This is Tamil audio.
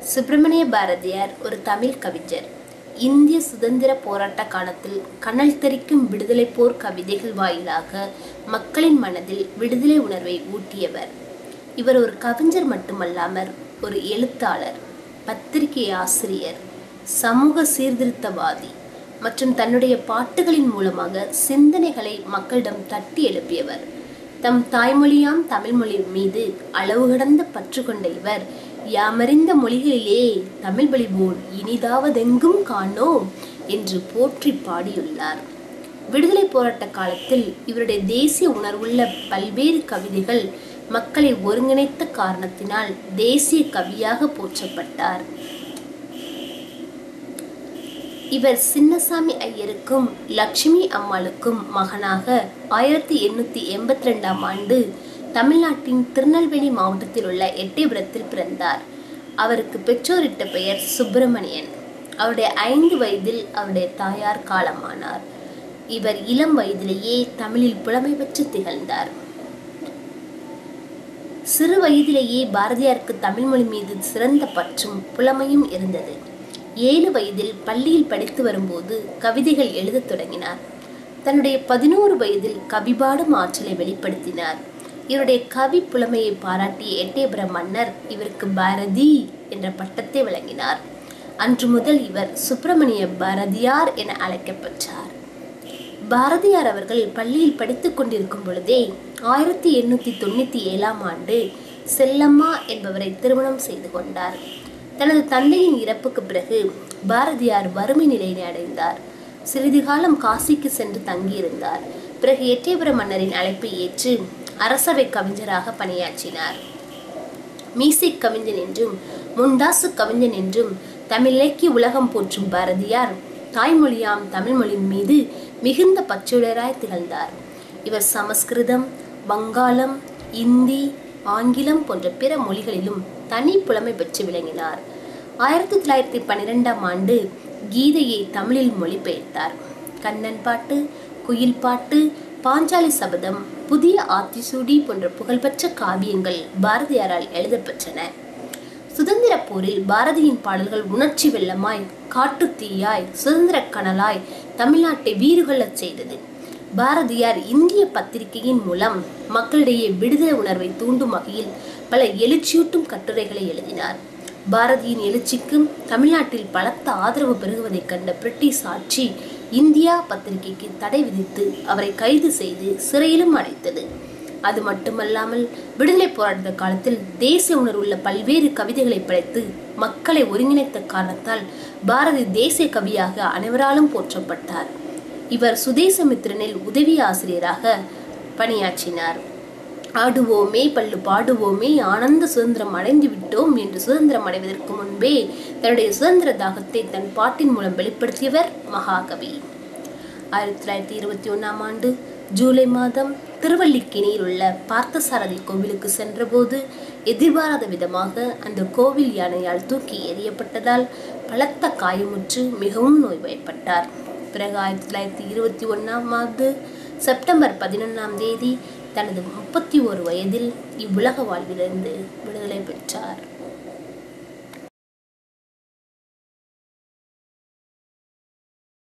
சுப்பிரமணிய பாரதியார் ஒரு தமிழ் கவிஞர் இந்திய சுதந்திர போராட்ட காலத்தில் கனல் தெரிக்கும் விடுதலை போர் கவிதைகள் வாயிலாக மக்களின் மனதில் விடுதலை உணர்வை ஊட்டியவர் இவர் ஒரு கவிஞர் மட்டுமல்லாமல் ஒரு எழுத்தாளர் பத்திரிகை ஆசிரியர் சமூக சீர்திருத்தவாதி மற்றும் தன்னுடைய பாட்டுகளின் மூலமாக சிந்தனைகளை மக்களிடம் தட்டி எழுப்பியவர் தம் தாய்மொழியாம் தமிழ்மொழி மீது அளவு கடந்த பற்று கொண்ட இவர் யாமறிந்த மொழிகளிலே தமிழ் வழி போல் இனிதாவதெங்கும் காணோம் என்று போற்றி பாடியுள்ளார் விடுதலை போராட்ட காலத்தில் இவருடைய தேசிய உணர்வுள்ள பல்வேறு கவிதைகள் மக்களை ஒருங்கிணைத்த காரணத்தினால் தேசிய கவியாக போற்றப்பட்டார் இவர் சின்னசாமி ஐயருக்கும் லட்சுமி அம்மாளுக்கும் மகனாக ஆயிரத்தி எண்ணூத்தி எண்பத்தி ரெண்டாம் ஆண்டு தமிழ்நாட்டின் திருநெல்வேலி மாவட்டத்தில் உள்ள எட்டயபுரத்தில் பிறந்தார் அவருக்கு பெற்றோரிட்ட பெயர் சுப்பிரமணியன் அவருடைய ஐந்து வயதில் அவருடைய தாயார் காலமானார் இவர் இளம் வயதிலேயே தமிழில் புலமை பெற்று திகழ்ந்தார் சிறு வயதிலேயே பாரதியாருக்கு தமிழ் மொழி மீது சிறந்த பற்றும் புலமையும் இருந்தது ஏழு வயதில் பள்ளியில் படித்து வரும்போது கவிதைகள் எழுதத் தொடங்கினார் தன்னுடைய பதினோரு வயதில் கவிபாடும் ஆற்றலை வெளிப்படுத்தினார் இவருடைய கவி புலமையை பாராட்டிய எட்டயபுரம் மன்னர் இவருக்கு பாரதி என்ற பட்டத்தை வழங்கினார் அன்று முதல் இவர் சுப்பிரமணிய பாரதியார் என அழைக்கப்பட்டார் பாரதியார் அவர்கள் பள்ளியில் படித்துக் கொண்டிருக்கும் பொழுதே ஆயிரத்தி எண்ணூத்தி தொண்ணூத்தி ஏழாம் ஆண்டு செல்லம்மா என்பவரை திருமணம் செய்து கொண்டார் தனது தந்தையின் இறப்புக்கு பிறகு பாரதியார் வறுமை நிலையினை அடைந்தார் சிறிது காலம் காசிக்கு சென்று தங்கியிருந்தார் பிறகு எட்டயபுர மன்னரின் அழைப்பை ஏற்று அரசவை கவிஞராக பணியாற்றினார் மீசை கவிஞன் என்றும் முண்டாசு கவிஞன் என்றும் தமிழிலக்கிய உலகம் போற்றும் பாரதியார் தாய்மொழியாம் தமிழ்மொழியின் மீது மிகுந்த பற்றுடையராய் திகழ்ந்தார் இவர் சமஸ்கிருதம் வங்காளம் இந்தி ஆங்கிலம் போன்ற பிற மொழிகளிலும் தனி புலமை பெற்று விளங்கினார் ஆயிரத்தி தொள்ளாயிரத்தி பன்னிரெண்டாம் ஆண்டு கீதையை தமிழில் மொழிபெயர்த்தார் கண்ணன் பாட்டு குயில் பாட்டு பாஞ்சாலி சபதம் புதிய ஆத்திசூடி போன்ற புகழ்பெற்ற காவியங்கள் பாரதியாரால் எழுதப்பெற்றன சுதந்திர போரில் பாரதியின் பாடல்கள் உணர்ச்சி வெள்ளமாய் காட்டு தீயாய் சுதந்திர கனலாய் தமிழ்நாட்டை வீறுகொள்ளச் செய்தது பாரதியார் இந்திய பத்திரிகையின் மூலம் மக்களிடையே விடுதலை உணர்வை தூண்டும் வகையில் பல எழுச்சியூட்டும் கட்டுரைகளை எழுதினார் பாரதியின் எழுச்சிக்கும் தமிழ்நாட்டில் பலத்த ஆதரவு பெருகுவதைக் கண்ட பிரிட்டிஷ் ஆட்சி இந்தியா பத்திரிகைக்கு தடை விதித்து அவரை கைது செய்து சிறையிலும் அடைத்தது அது மட்டுமல்லாமல் விடுதலை போராட்ட காலத்தில் தேசிய உணர்வுள்ள பல்வேறு கவிதைகளை படைத்து மக்களை ஒருங்கிணைத்த காரணத்தால் பாரதி தேசிய கவியாக அனைவராலும் போற்றப்பட்டார் இவர் சுதேசமித்திரனில் உதவி ஆசிரியராக பணியாற்றினார் ஆடுவோமே பல்லு பாடுவோமே ஆனந்த சுதந்திரம் அடைந்து விட்டோம் என்று சுதந்திரம் அடைவதற்கு முன்பே தன்னுடைய சுதந்திர தாகத்தை தன் பாட்டின் மூலம் வெளிப்படுத்தியவர் மகாகவி ஆயிரத்தி தொள்ளாயிரத்தி இருபத்தி ஒன்றாம் ஆண்டு ஜூலை மாதம் திருவல்லிக்கேணியில் உள்ள பார்த்தசாரதி கோவிலுக்கு சென்றபோது எதிர்பாராத விதமாக அந்த கோவில் யானையால் தூக்கி எறியப்பட்டதால் பலத்த காயமுற்று மிகவும் நோய்வாய்ப்பட்டார் பிறகு ஆயிரத்தி தொள்ளாயிரத்தி இருபத்தி ஒன்றாம் ஆண்டு செப்டம்பர் பதினொன்றாம் தேதி தனது முப்பத்தி ஒரு வயதில் இவ்வுலக வாழ்விலிருந்து விடுதலை பெற்றார்